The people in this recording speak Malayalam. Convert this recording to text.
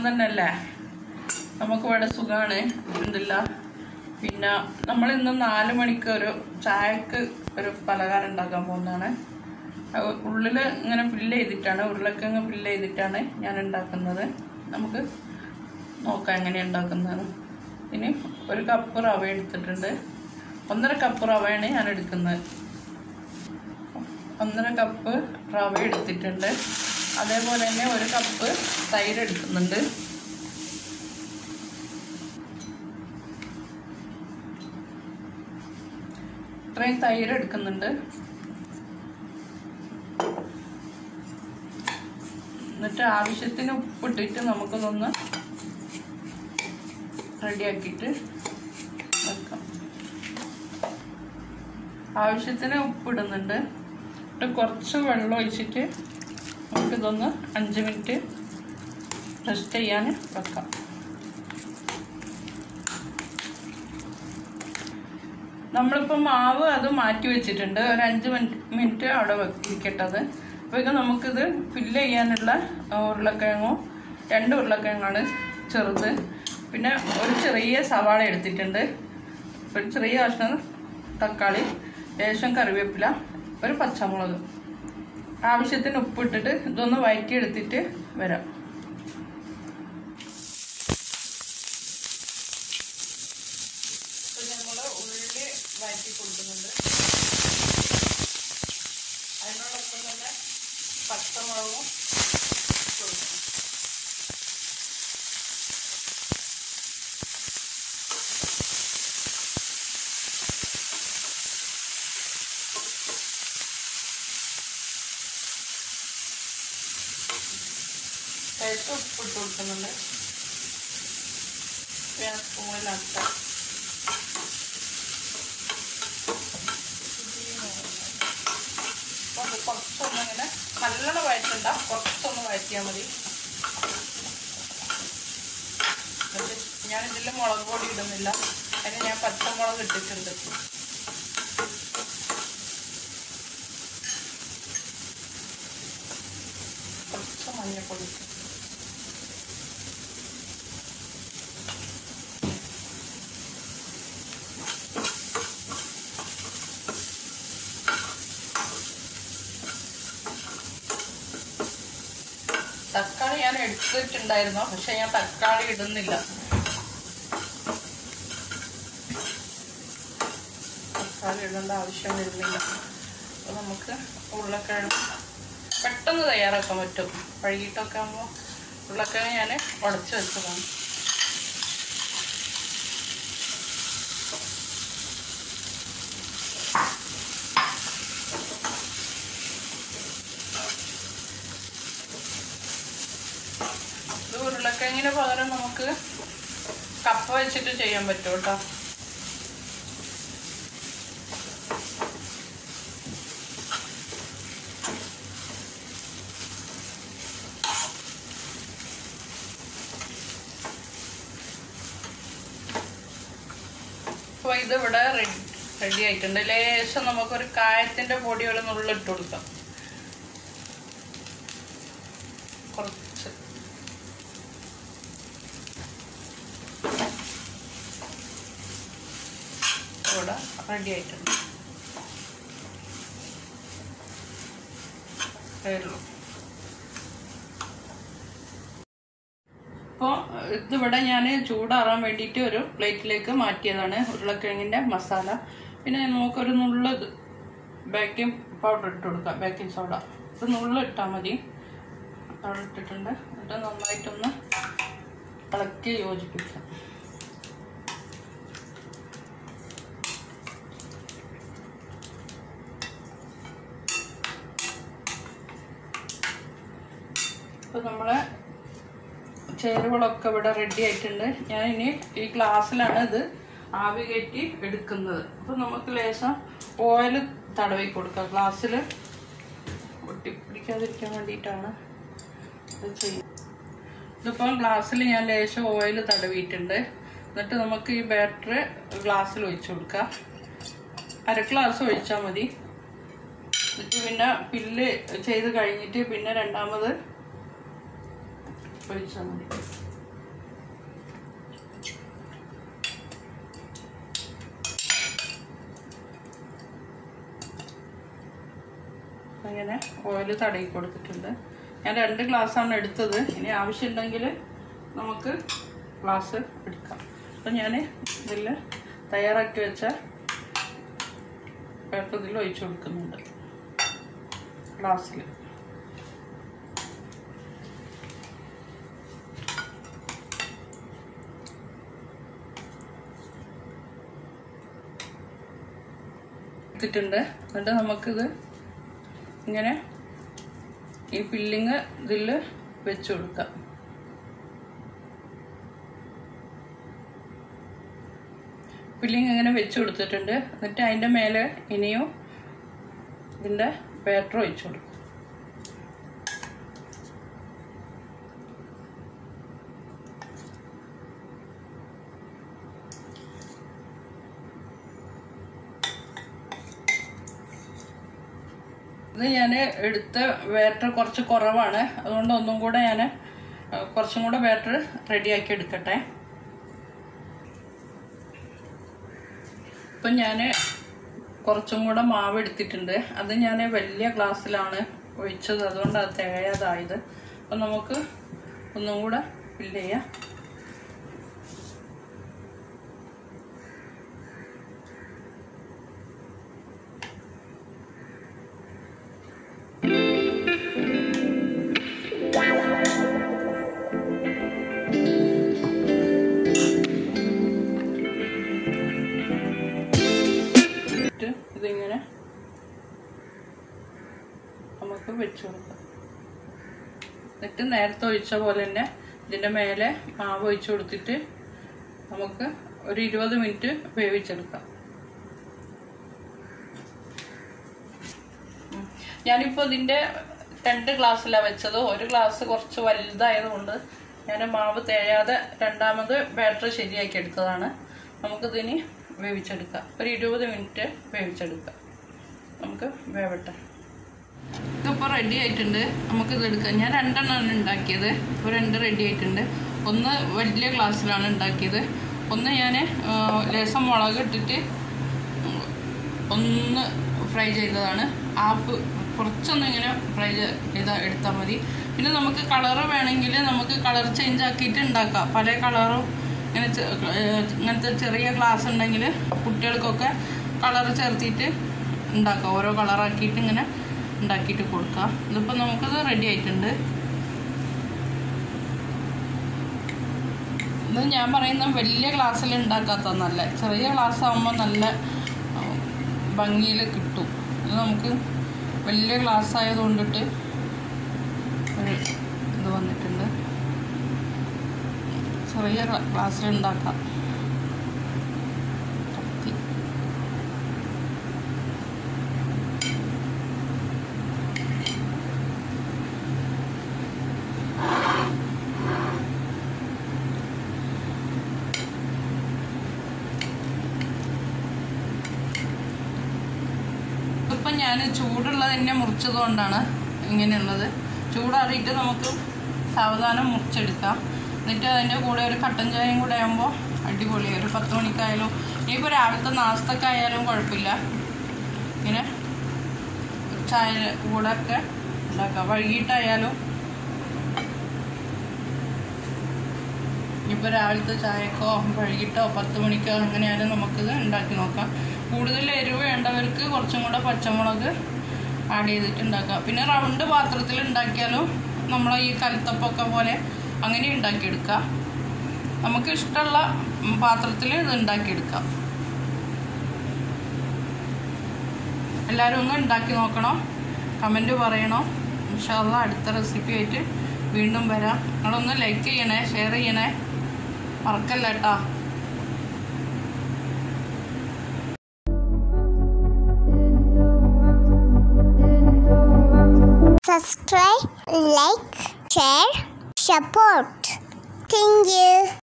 തന്നെയല്ലേ നമുക്ക് ഇവിടെ സുഖമാണ് എന്തില്ല പിന്നെ നമ്മൾ ഇന്ന് നാല് മണിക്ക് ഒരു ചായക്ക് ഒരു പലഹാരം ഉണ്ടാക്കാൻ പോകുന്നതാണ് ഉള്ളിൽ ഇങ്ങനെ ഫില്ല് ചെയ്തിട്ടാണ് ഉരുളക്കിഴങ്ങ് ഫില്ല് ചെയ്തിട്ടാണ് ഞാൻ ഉണ്ടാക്കുന്നത് നമുക്ക് നോക്കാം എങ്ങനെ ഉണ്ടാക്കുന്നത് ഇനി ഒരു കപ്പ് റവ എടുത്തിട്ടുണ്ട് ഒന്നര കപ്പ് റവയാണ് ഞാൻ എടുക്കുന്നത് ഒന്നര കപ്പ് റവ എടുത്തിട്ടുണ്ട് അതേപോലെ തന്നെ ഒരു കപ്പ് തൈര് എടുക്കുന്നുണ്ട് ഇത്രയും തൈര് എടുക്കുന്നുണ്ട് എന്നിട്ട് ആവശ്യത്തിന് ഉപ്പിട്ടിട്ട് നമുക്കിതൊന്ന് റെഡിയാക്കിയിട്ട് വെക്കാം ആവശ്യത്തിന് ഉപ്പിടുന്നുണ്ട് എന്നിട്ട് കുറച്ച് വെള്ളം ഒഴിച്ചിട്ട് നമുക്കിതൊന്ന് അഞ്ച് മിനിറ്റ് റെസ്റ്റ് ചെയ്യാൻ വെക്കാം നമ്മളിപ്പോൾ മാവ് അത് മാറ്റി വെച്ചിട്ടുണ്ട് ഒരു അഞ്ച് മിനിറ്റ് മിനിറ്റ് അവിടെ ഇരിക്കട്ടെ അത് അപ്പോഴേക്കും നമുക്കിത് ഫില്ല് ചെയ്യാനുള്ള ഉരുളക്കിഴങ്ങും രണ്ട് ഉരുളക്കിഴങ്ങാണ് ചെറുത് പിന്നെ ഒരു ചെറിയ സവാള എടുത്തിട്ടുണ്ട് ഒരു ചെറിയ കഷ്ണം തക്കാളി ലേശം കറിവേപ്പില ഒരു പച്ചമുളക് ആവശ്യത്തിന് ഉപ്പിട്ടിട്ട് ഇതൊന്ന് വഴറ്റിയെടുത്തിട്ട് വരാം നമ്മൾ ഉള്ളി വഴറ്റി കൊടുക്കുന്നുണ്ട് അതിനോടൊപ്പം തന്നെ പച്ചമുളകും കൊടുക്കണം കഴിച്ച് ഉപ്പിട്ട് കൊടുക്കുന്നുണ്ട് ഞാൻ സ്പൂണിലാക്കാം അപ്പോൾ അത് കുറച്ചൊന്ന് ഇങ്ങനെ നല്ലോണം വഴറ്റണ്ട കുറച്ചൊന്ന് വഴറ്റിയാൽ മതി എന്നിട്ട് ഞാൻ ഇതിൽ മുളക് പൊടി ഇടുന്നില്ല അതിന് ഞാൻ പച്ചമുളക് ഇട്ടിട്ടുണ്ട് കുറച്ച് മഞ്ഞൾപ്പൊടി തക്കാളി ഞാൻ എടുത്തിട്ടുണ്ടായിരുന്നു പക്ഷെ ഞാൻ തക്കാളി ഇടുന്നില്ല തക്കാളി ഇടേണ്ട ആവശ്യം വരുന്നില്ല അപ്പോൾ നമുക്ക് ഉരുളക്കിഴങ്ങ് പെട്ടെന്ന് തയ്യാറാക്കാൻ പറ്റും വൈകിട്ടൊക്കെ ആകുമ്പോൾ ഉരുളക്കിഴങ്ങ് ഞാൻ ഉടച്ച് വെച്ചതാണ് ഇത് ഉരുളക്കിഴങ്ങിന് പകരം നമുക്ക് കപ്പ വെച്ചിട്ട് ചെയ്യാൻ പറ്റും കേട്ടോ അപ്പോൾ ഇത് ഇവിടെ റെഡി റെഡി ആയിട്ടുണ്ട് ലേശം നമുക്കൊരു കായത്തിന്റെ പൊടി ഒരു നുള്ളിട്ട് കൊടുക്കാം കുറച്ച് ഇവിടെ റെഡി ആയിട്ടുണ്ട് ഉള്ളൂ അപ്പോൾ ഇതിവിടെ ഞാൻ ചൂടാറാൻ വേണ്ടിയിട്ട് ഒരു പ്ലേറ്റിലേക്ക് മാറ്റിയതാണ് ഉരുളക്കിഴങ്ങിൻ്റെ മസാല പിന്നെ നമുക്കൊരു നുള്ള ബേക്കിംഗ് പൗഡർ ഇട്ട് കൊടുക്കാം ബേക്കിംഗ് സോഡ ഇത് നുള്ള ഇട്ടാൽ മതി അവിടെ ഇട്ടിട്ടുണ്ട് എന്നിട്ട് നന്നായിട്ടൊന്ന് ഇളക്കി യോജിപ്പിക്കാം ഇപ്പോൾ നമ്മളെ ചേരുവകളൊക്കെ ഇവിടെ റെഡി ആയിട്ടുണ്ട് ഞാൻ ഇനി ഈ ഗ്ലാസ്സിലാണ് ഇത് ആവി കയറ്റി എടുക്കുന്നത് അപ്പോൾ നമുക്ക് ലേശം ഓയിൽ തടവി കൊടുക്കാം ഗ്ലാസ്സിൽ ഒട്ടിപ്പിടിക്കാതിരിക്കാൻ വേണ്ടിയിട്ടാണ് ഇത് ചെയ്യുന്നത് ഇതിപ്പം ഗ്ലാസ്സിൽ ഞാൻ ലേശം ഓയിൽ തടവിയിട്ടുണ്ട് എന്നിട്ട് നമുക്ക് ഈ ബാറ്റർ ഗ്ലാസ്സിൽ ഒഴിച്ചു കൊടുക്കാം അര ഗ്ലാസ് ഒഴിച്ചാൽ മതി എന്നിട്ട് പിന്നെ ഫില്ല് ചെയ്ത് കഴിഞ്ഞിട്ട് പിന്നെ രണ്ടാമത് ഒഴിച്ചാൽ മതി ഇങ്ങനെ ഓയിൽ തടയി കൊടുത്തിട്ടുണ്ട് ഞാൻ രണ്ട് ഗ്ലാസ്സാണ് എടുത്തത് ഇനി ആവശ്യമുണ്ടെങ്കിൽ നമുക്ക് ഗ്ലാസ് എടുക്കാം അപ്പം ഞാൻ ഇതിൽ തയ്യാറാക്കി വെച്ച പേപ്പർ ഇതിൽ ഒഴിച്ചു കൊടുക്കുന്നുണ്ട് ഗ്ലാസ്സിൽ എടുത്തിട്ടുണ്ട് എന്നിട്ട് നമുക്കിത് ഇങ്ങനെ ഈ ഫില്ലിങ് ഇതിൽ വെച്ച് കൊടുക്കാം ഫില്ലിങ് ഇങ്ങനെ വെച്ച് കൊടുത്തിട്ടുണ്ട് എന്നിട്ട് അതിൻ്റെ മേലെ ഇനിയും ഇതിൻ്റെ ബാറ്റർ ഒഴിച്ചു കൊടുക്കും ഇത് ഞാൻ എടുത്ത ബാറ്റർ കുറച്ച് കുറവാണ് അതുകൊണ്ട് ഒന്നും കൂടെ ഞാൻ കുറച്ചും കൂടെ ബാറ്റർ റെഡിയാക്കി എടുക്കട്ടെ ഇപ്പം ഞാൻ കുറച്ചും കൂടെ മാവ് എടുത്തിട്ടുണ്ട് അത് ഞാൻ വലിയ ഗ്ലാസ്സിലാണ് ഒഴിച്ചത് അതുകൊണ്ട് അത് തികയാതായത് അപ്പം നമുക്ക് ഒന്നും കൂടെ ഫില്ല് ചെയ്യാം ഇട്ട് ഇതിങ്ങനെ നമുക്ക് വെച്ച് കൊടുക്കാം എന്നിട്ട് നേരത്തെ ഒഴിച്ച പോലെ തന്നെ ഇതിൻ്റെ മേലെ മാവ് ഒഴിച്ചു കൊടുത്തിട്ട് നമുക്ക് ഒരു ഇരുപത് മിനിറ്റ് വേവിച്ചെടുക്കാം ഉം. ഞാനിപ്പോൾ ഇതിൻ്റെ രണ്ട് ഗ്ലാസ്സിലാണ് വെച്ചത് ഒരു ഗ്ലാസ് കുറച്ച് വലുതായതുകൊണ്ട് ഞാൻ മാവ് തേയാതെ രണ്ടാമത് ബാറ്റർ ശരിയാക്കി എടുത്തതാണ് നമുക്കിതിനി വേവിച്ചെടുക്കാം ഒരു ഇരുപത് മിനിറ്റ് വേവിച്ചെടുക്കാം നമുക്ക് വേവട്ടെ ഇതിപ്പോൾ റെഡി ആയിട്ടുണ്ട് നമുക്കിത് എടുക്കാം ഞാൻ രണ്ടെണ്ണമാണ് ഉണ്ടാക്കിയത് ഇപ്പോൾ രണ്ട് റെഡി ആയിട്ടുണ്ട് ഒന്ന് വലിയ ഗ്ലാസ്സിലാണ് ഉണ്ടാക്കിയത് ഒന്ന് ഞാൻ ലേസം മുളക് ഇട്ടിട്ട് ഒന്ന് ഫ്രൈ ചെയ്തതാണ് ഹാഫ് കുറച്ചൊന്നും ഇങ്ങനെ ഫ്രൈ ചെയ്ത എടുത്താൽ മതി പിന്നെ നമുക്ക് കളറ് വേണമെങ്കിൽ നമുക്ക് കളർ ചേഞ്ച് ആക്കിയിട്ട് ഉണ്ടാക്കാം പല കളറും ഇങ്ങനെ ചെ- ഏഹ് ഇങ്ങനത്തെ ചെറിയ ഗ്ലാസ് ഉണ്ടെങ്കിൽ കുട്ടികൾക്കൊക്കെ കളർ ചേർത്തിട്ട് ഉണ്ടാക്കാം ഓരോ കളറാക്കിയിട്ട് ഇങ്ങനെ ഉണ്ടാക്കിയിട്ട് കൊടുക്കാം ഇതിപ്പോൾ നമുക്കത് റെഡി ആയിട്ടുണ്ട് ഇത് ഞാൻ പറയുന്ന വലിയ ഗ്ലാസ്സിൽ ഉണ്ടാക്കാത്ത നല്ല ചെറിയ ഗ്ലാസ് ആകുമ്പോൾ നല്ല ഭംഗിയിൽ കിട്ടും ഇത് നമുക്ക് വലിയ ഗ്ലാസ് ആയതുകൊണ്ടിട്ട് ഒരു ഇത് വന്നിട്ടുണ്ട് ചെറിയ ഗ്ലാസ്സിൽ ഉണ്ടാക്കാം കത്തി ഇപ്പം ഞാൻ ചൂടുള്ളത് തന്നെ മുറിച്ചത് കൊണ്ടാണ് ഇങ്ങനെയുള്ളത് ചൂടാറിയിട്ട് നമുക്ക് സാവധാനം മുറിച്ചെടുക്കാം എന്നിട്ട് അതിൻ്റെ കൂടെ ഒരു കട്ടൻ ചായയും കൂടെ ആകുമ്പോൾ അടിപൊളി ഒരു പത്ത് മണിക്കായാലും ഇനിയിപ്പോൾ രാവിലത്തെ നാസ്തക്കായാലും കുഴപ്പമില്ല ഇങ്ങനെ ചായ കൂടെ ഒക്കെ ഉണ്ടാക്കാം വൈകിട്ടായാലും ഇപ്പോൾ രാവിലത്തെ ചായക്കോ വൈകിട്ടോ പത്ത് മണിക്കോ അങ്ങനെയായാലും നമുക്കിത് ഉണ്ടാക്കി നോക്കാം കൂടുതൽ എരിവ് വേണ്ടവർക്ക് കുറച്ചും കൂടെ പച്ചമുളക് ആഡ് ചെയ്തിട്ട് ഉണ്ടാക്കാം പിന്നെ റൗണ്ട് പാത്രത്തിൽ ഉണ്ടാക്കിയാലും നമ്മളെ ഈ കലത്തപ്പൊക്കെ പോലെ അങ്ങനെ ഉണ്ടാക്കിയെടുക്കാം നമുക്ക് ഇഷ്ടമുള്ള പാത്രത്തിൽ ഇത് ഉണ്ടാക്കിയെടുക്കാം എല്ലാവരും ഒന്ന് ഉണ്ടാക്കി നോക്കണം കമൻറ്റ് പറയണം ഇൻഷാല്ല അടുത്ത റെസിപ്പി ആയിട്ട് വീണ്ടും വരാം നിങ്ങളൊന്ന് ലൈക്ക് ചെയ്യണേ ഷെയർ ചെയ്യണേ മറക്കല്ല കേട്ടോ subscribe, like, share, support. Thank you.